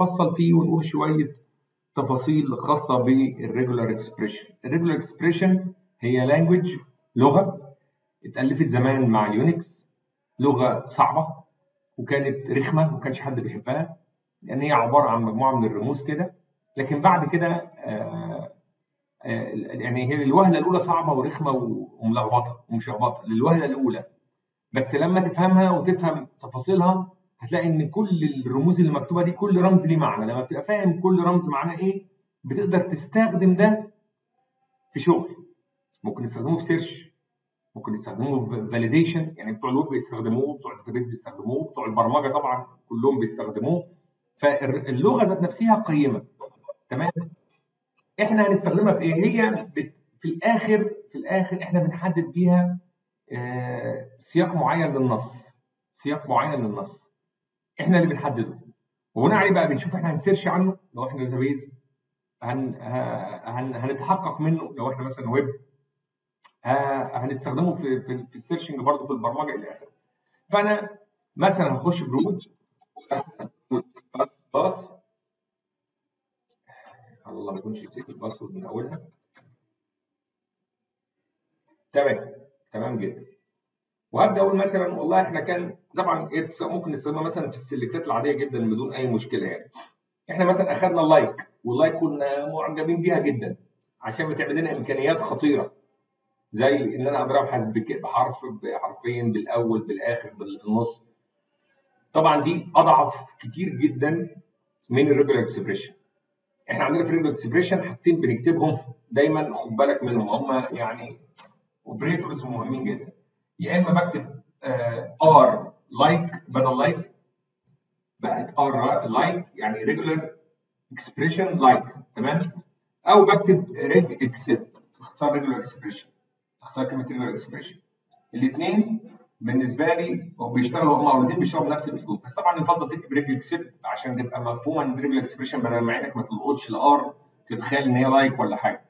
نفصل فيه ونقول شويه تفاصيل خاصه بالريجولار اكسبريشن الريجولار اكسبريشن هي لانجوج لغه اتالفت زمان مع اليونكس لغه صعبه وكانت رخمه وما كانش حد بيحبها لان هي عباره عن مجموعه من الرموز كده لكن بعد كده آه آه يعني هي الوهله الاولى صعبه ورخمه وملخبطه ومشخبطه للوهله الاولى بس لما تفهمها وتفهم تفاصيلها هتلاقي ان كل الرموز اللي مكتوبه دي كل رمز ليه معنى لما بتبقى فاهم كل رمز معناه ايه بتقدر تستخدم ده في شغل ممكن تستخدمه في سيرش ممكن تستخدموه في فاليديشن يعني بتوع الويب بيستخدموه بتوع الداتابيز بيستخدموه بتوع البرمجه طبعا كلهم بيستخدموه فاللغه ذات نفسها قيمه تمام احنا هنستخدمها في ايه هي بت... في الاخر في الاخر احنا بنحدد بيها آه سياق معين للنص سياق معين للنص احنا اللي بنحدده وبناء عليه بقى بنشوف احنا هنسيرش عنه لو احنا داتابيز هن... هن... هنتحقق منه لو احنا مثلا ويب هنستخدمه في في, في السيرشنج برضه في البرمجه الى اخره فانا مثلا هخش جروب بس بس الله ما يكونش نسيت الباسورد من اولها تمام تمام جدا وهبدا اقول مثلا والله احنا كان طبعا ممكن نستخدمها مثلا في السلكتات العاديه جدا بدون اي مشكله يعني احنا مثلا اخذنا اللايك واللايك كنا معجبين بيها جدا عشان بتعمل لنا امكانيات خطيره زي ان انا اقدر ابحث بحرف بحرفين بالاول بالاخر باللي في النص طبعا دي اضعف كتير جدا من الريجولار اكسبريشن احنا عندنا في الريجولار اكسبريشن حاجتين بنكتبهم دايما خد بالك منهم هم يعني اوبريتورز مهمين جدا يا اما بكتب ار لايك بدل لايك بقت ار لايك يعني ريجولار اكسبريشن لايك تمام او بكتب ريج اكسبت اختصار ريجولار اكسبريشن اختصار كلمه ريجولار اكسبريشن الاثنين بالنسبه لي بيشتغلوا هم الاثنين بيشتغلوا بنفس الاسلوب بس طبعا يفضل تكتب ريجل اكسبت عشان تبقى مفهومه ان ريجل اكسبريشن بدل ما عينك ما تلقطش الار تتخيل ان هي لايك ولا حاجه.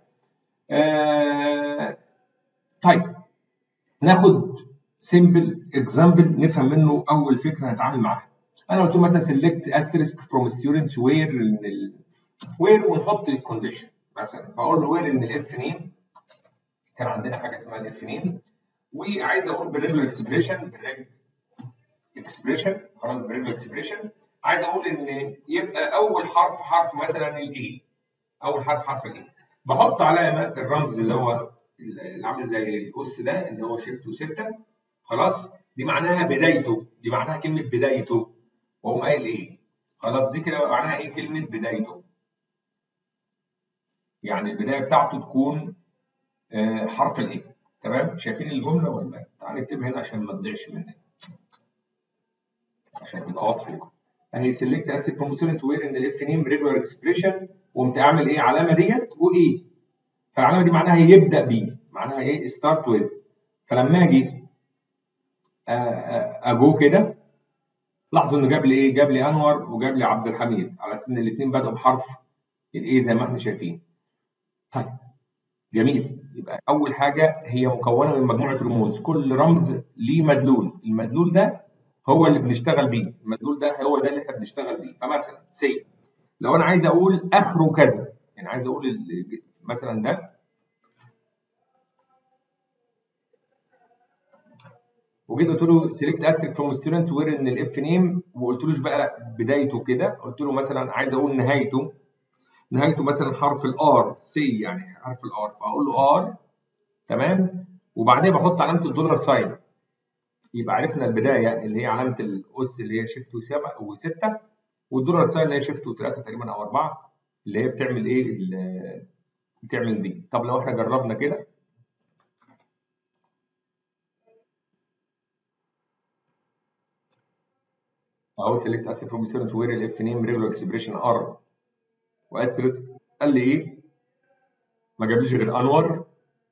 آه طيب ناخد سيمبل اكزامبل نفهم منه اول فكره هنتعامل معاها. انا قلت له مثلا سيلكت استريسك فروم ستودنت وير وير ونحط الكونديشن مثلا فاقول له وير ان الاف نيم كان عندنا حاجه اسمها الاف نيم وعايز اقول بالريجولار اكسبريشن بالريجولار اكسبريشن خلاص بالريجولار اكسبريشن عايز اقول ان يبقى اول حرف حرف مثلا الاي اول حرف حرف الاي بحط علامه الرمز اللي هو اللي عامل زي الاس ده اللي هو شيفت وسته خلاص دي معناها بدايته دي معناها كلمه بدايته واقوم قايل ايه خلاص دي كده معناها ايه كلمه بدايته يعني البدايه بتاعته تكون آه حرف الاي تمام شايفين الجمله ولا تعال نكتبها هنا عشان ما تضيعش مننا عشان تبقى واضحه لكم اهي سيلكت اسيد فروم ستودنت وير ان الاف نيم ريجولار اكسبريشن وقمت اعمل ايه علامه ديت وايه فالعلامه دي معناها يبدا بيه معناها ايه ستارت ويز فلما اجي اجو كده لاحظوا انه جاب لي ايه جاب لي انور وجاب لي عبد الحميد على اساس ان الاثنين بداوا بحرف الايه زي ما احنا شايفين طيب جميل يبقى اول حاجه هي مكونه من مجموعه رموز كل رمز ليه مدلول المدلول ده هو اللي بنشتغل بيه المدلول ده هو ده اللي احنا بنشتغل بيه فمثلا سي لو انا عايز اقول اخره كذا يعني عايز اقول مثلا ده وجيت قلت له سيلكت اسيك فروم ستودنت وير ان الاف نيم وقلت لهش بقى بدايته كده قلت له مثلا عايز اقول نهايته نهايته مثلا حرف الار سي يعني حرف الار فاقول له ار تمام وبعدين بحط علامه الدولار ساين يبقى عرفنا البدايه اللي هي علامه الاس اللي هي شيفت و6 والدولار ساين اللي هي شيفت و3 تقريبا او 4 اللي هي بتعمل ايه بتعمل دي طب لو احنا جربنا كده اهو سيلكت اسيف فروم ستودنت وير الاف نيم ريجولار اكسبريشن ار واسترس قال لي ايه ما جابليش غير انور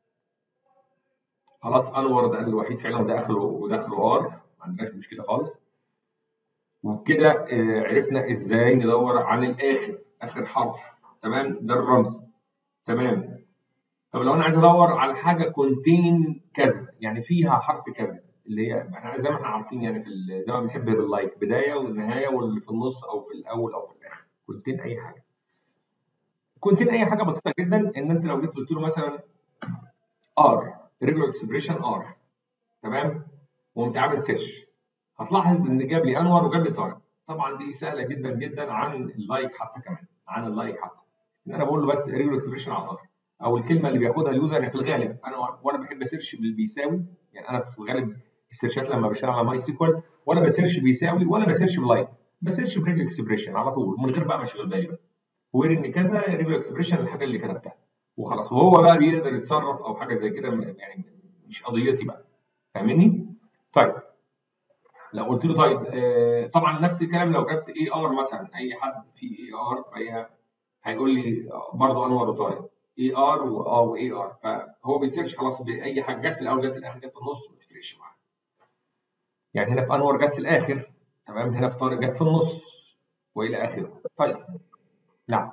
خلاص انور ده الوحيد فعلا وداخله وداخله ار ما عندناش مشكله خالص وبكده آه عرفنا ازاي ندور عن الاخر اخر حرف تمام ده الرمز تمام طب لو انا عايز ادور على حاجه كونتين كذا يعني فيها حرف كذا اللي هي احنا زي ما احنا عارفين يعني في زي ما بنحب اللايك بدايه والنهايه واللي في النص او في الاول او في الاخر كونتين اي حاجه كونتين اي حاجه بسيطه جدا ان انت لو جيت قلت له مثلا ار ريجولار اكسبريشن ار تمام وقمت عامل سيرش هتلاحظ ان جاب لي انور وجاب لي طارق طبعا دي سهله جدا جدا عن اللايك حتى كمان عن اللايك حتى ان انا بقول له بس ريجولار اكسبريشن على الار او الكلمه اللي بياخدها اليوزر يعني في الغالب انا وانا بحب اسيرش بالبيساوي يعني انا في الغالب السيرشات لما بشتغل على ماي سيكوال ولا بسيرش بيساوي ولا بسيرش بلايك بسيرش بريجولار اكسبريشن على طول من غير بقى ما اشغل بالي بقى وير ان كذا ريجولار اكسبريشن الحاجه اللي كتبتها وخلاص وهو بقى بيقدر يتصرف او حاجه زي كده يعني مش قضيتي بقى فاهمني؟ طيب لو قلت له طيب آه طبعا نفس الكلام لو جبت اي ار مثلا اي حد في اي ار فهي هيقول لي برضه انور وطارق اي ار واه واي ار فهو بيسيرش خلاص باي حاجه جت في الاول جت في الاخر جت في النص ما تفرقش معاه يعني هنا في انور جت في الاخر تمام هنا في طارق جت في النص والى اخره طيب نعم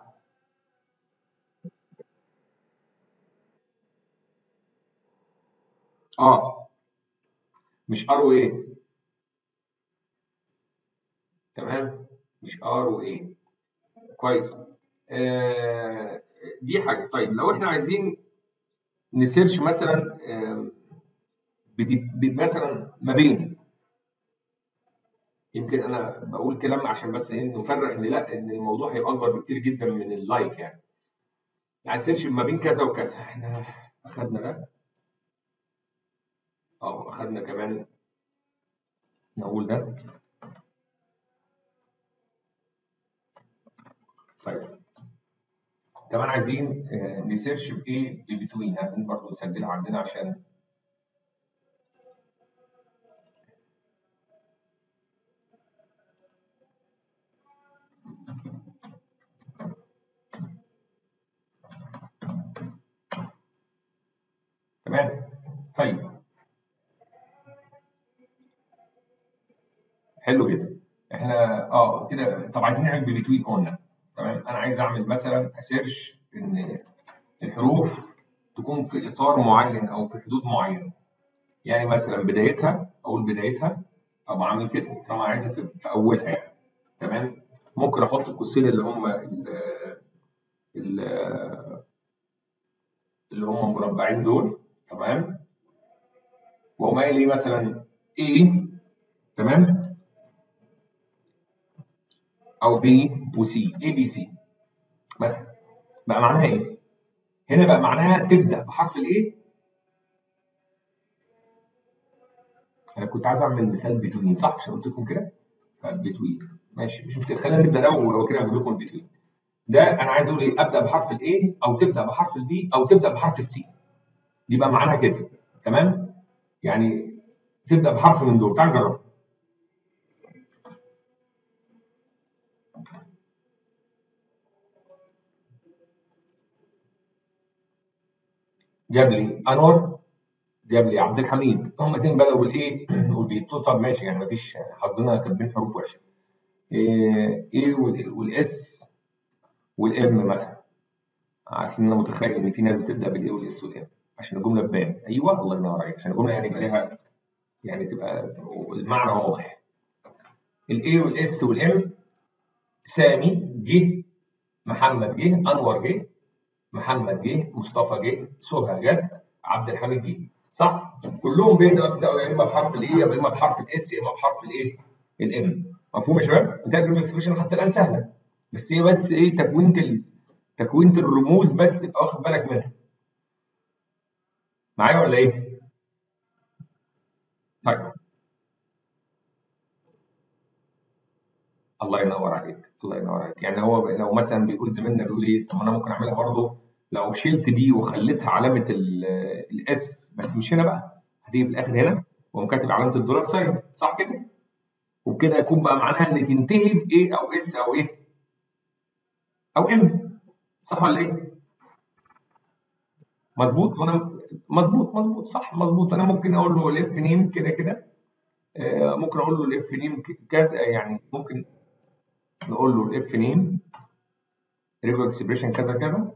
اه مش ار وايه تمام مش ار وايه كويس آه دي حاجه طيب لو احنا عايزين نسيرش مثلا آه مثلا ما بين يمكن انا بقول كلام عشان بس ايه نفرق ان لا ان الموضوع هيبقى اكبر بكتير جدا من اللايك يعني يعني سيرش ما بين كذا وكذا احنا اخدنا ده او اخدنا كمان نقول ده طيب كمان عايزين نسيرش بايه ببتوين عايزين برضو نسجلها عندنا عشان تمام طيب حلو جدا احنا اه كده طب عايزين نعمل ببتوين قلنا تمام انا عايز اعمل مثلا اسيرش ان الحروف تكون في اطار معين او في حدود معينه يعني مثلا بدايتها اقول بدايتها او اعمل كده طالما عايزها في, في اولها يعني تمام ممكن احط القوسين اللي هم اللي هم مربعين دول تمام واقوم قايل ايه مثلا A تمام او B وC A B C مثلا بقى معناها ايه؟ هنا بقى معناها تبدا بحرف الايه انا كنت عايز اعمل مثال بتوين صح مش قلت لكم كده؟ فبتوين ماشي مش مشكله خلينا نبدا ده ولو كده هجيب لكم البتوين ده انا عايز اقول ايه ابدا بحرف الايه او تبدا بحرف البي او تبدا بحرف السي يبقى معناها كده تمام يعني تبدا بحرف من دول تعال نجرب جاب لي انور جاب لي عبد الحميد هم الاثنين بداوا بالايه والبي طب ماشي يعني مفيش حظنا كاتبين حروف وحشه ايه والاس والام مثلا عشان انا متخيل ان في ناس بتبدا بالاي والاس والام عشان الجمله تبان ايوه الله ينور عليك عشان الجمله يعني يبقى لها يعني تبقى المعنى واضح الاي والاس والام سامي جه محمد جه انور جه محمد جه مصطفى جه سهى جت عبد الحميد جه صح كلهم بيبداوا يا اما بحرف الاي يا اما بحرف الاس يا اما بحرف الايه الام مفهوم يا شباب انت الجمله اكسبريشن حتى الان سهله بس هي بس ايه تكوينه ال... تكوينه الرموز بس تبقى واخد بالك منها معايا ولا ايه طيب الله ينور عليك الله ينور عليك يعني هو لو مثلا بيقول زميلنا بيقول ايه طب انا ممكن اعملها برضه لو شلت دي وخليتها علامه الاس بس مش هنا بقى هتيجي في الاخر هنا واقوم كاتب علامه الدولار ساين صح كده وبكده يكون بقى معناها ان تنتهي بايه او اس او ايه او ام صح ولا ايه مظبوط وانا مظبوط مظبوط صح مظبوط انا ممكن اقول له الاف نيم كده كده آه ممكن اقول له الاف نيم كذا يعني ممكن نقول له الاف نيم ريجو اكسبريشن كذا كذا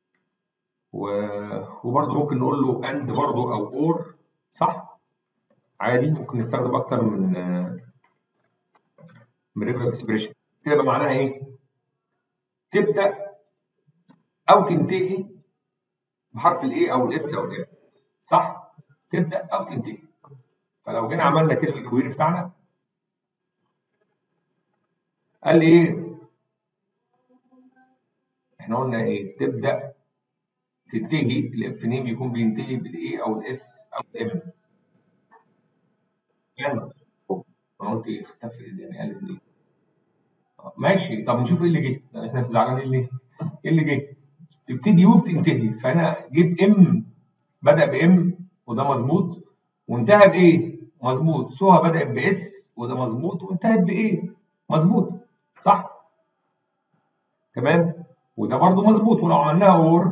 وبرضه ممكن نقول له اند برضه او اور صح عادي ممكن نستخدم اكتر من من ريجولار اكسبريشن كده يبقى معناها ايه تبدا او تنتهي بحرف الاي او الاس او الام صح تبدا او تنتهي فلو جينا عملنا كده الكويري بتاعنا قال لي ايه احنا قلنا ايه تبدا تنتهي الاف نيم يكون بينتهي بالاي او الاس او الام يعني انا قلت ايه اختفى يعني قالت ليه ماشي طب نشوف ايه اللي جه احنا زعلانين ليه ايه اللي جه تبتدي وبتنتهي فانا جيب ام بدا بام وده مظبوط وانتهى بايه مظبوط سوها بدات باس وده مظبوط وانتهت بايه مظبوط صح تمام وده برضو مظبوط ولو عملناها اور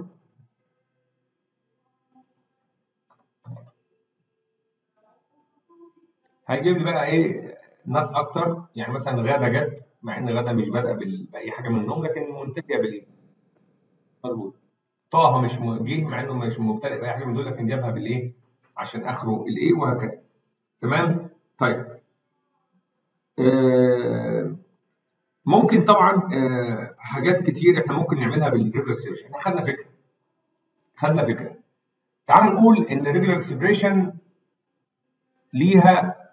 هيجيب لي بقى ايه ناس اكتر يعني مثلا غاده جت مع ان غاده مش بادئه باي حاجه منهم لكن منتجه بالايه مظبوط طه مش جه مع انه مش مبتدئ باي حاجه من دول لكن جابها بالايه عشان اخره الايه وهكذا تمام طيب آه ممكن طبعا آه حاجات كتير احنا ممكن نعملها بالريجولار اكسبريشن احنا خدنا فكره خدنا فكره تعال نقول ان الريجولار اكسبريشن ليها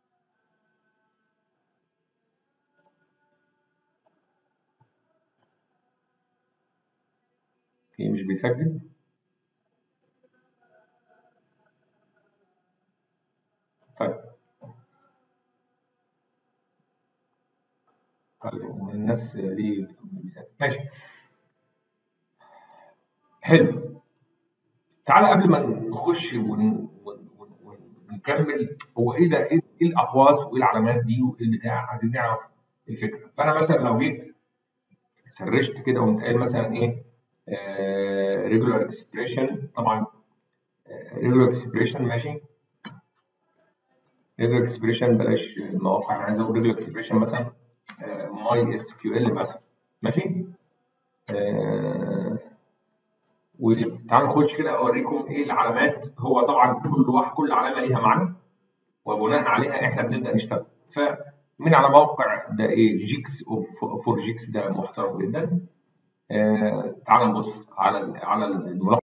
ايه مش بيسجل طيب طيب الناس ليه بيسجل ماشي حلو تعالى قبل ما نخش ون... ونكمل هو ايه ده ايه الاقواس وايه العلامات دي وايه البتاع عايزين نعرف الفكره فانا مثلا لو جيت سرشت كده وقمت قايل مثلا ايه ريجولار اكسبريشن طبعا ريجولار اكسبريشن ماشي ريجولار اكسبريشن بلاش المواقع انا عايز اقول ريجولار اكسبريشن مثلا ماي اس كيو ال مثلا ماشي آه وتعالوا نخش كده اوريكم ايه العلامات هو طبعا كل واحد كل علامه ليها معنى وبناء عليها احنا بنبدا نشتغل فمن على موقع ده ايه جيكس اوف فور جيكس ده محترم جدا آه تعال نبص على على الملخص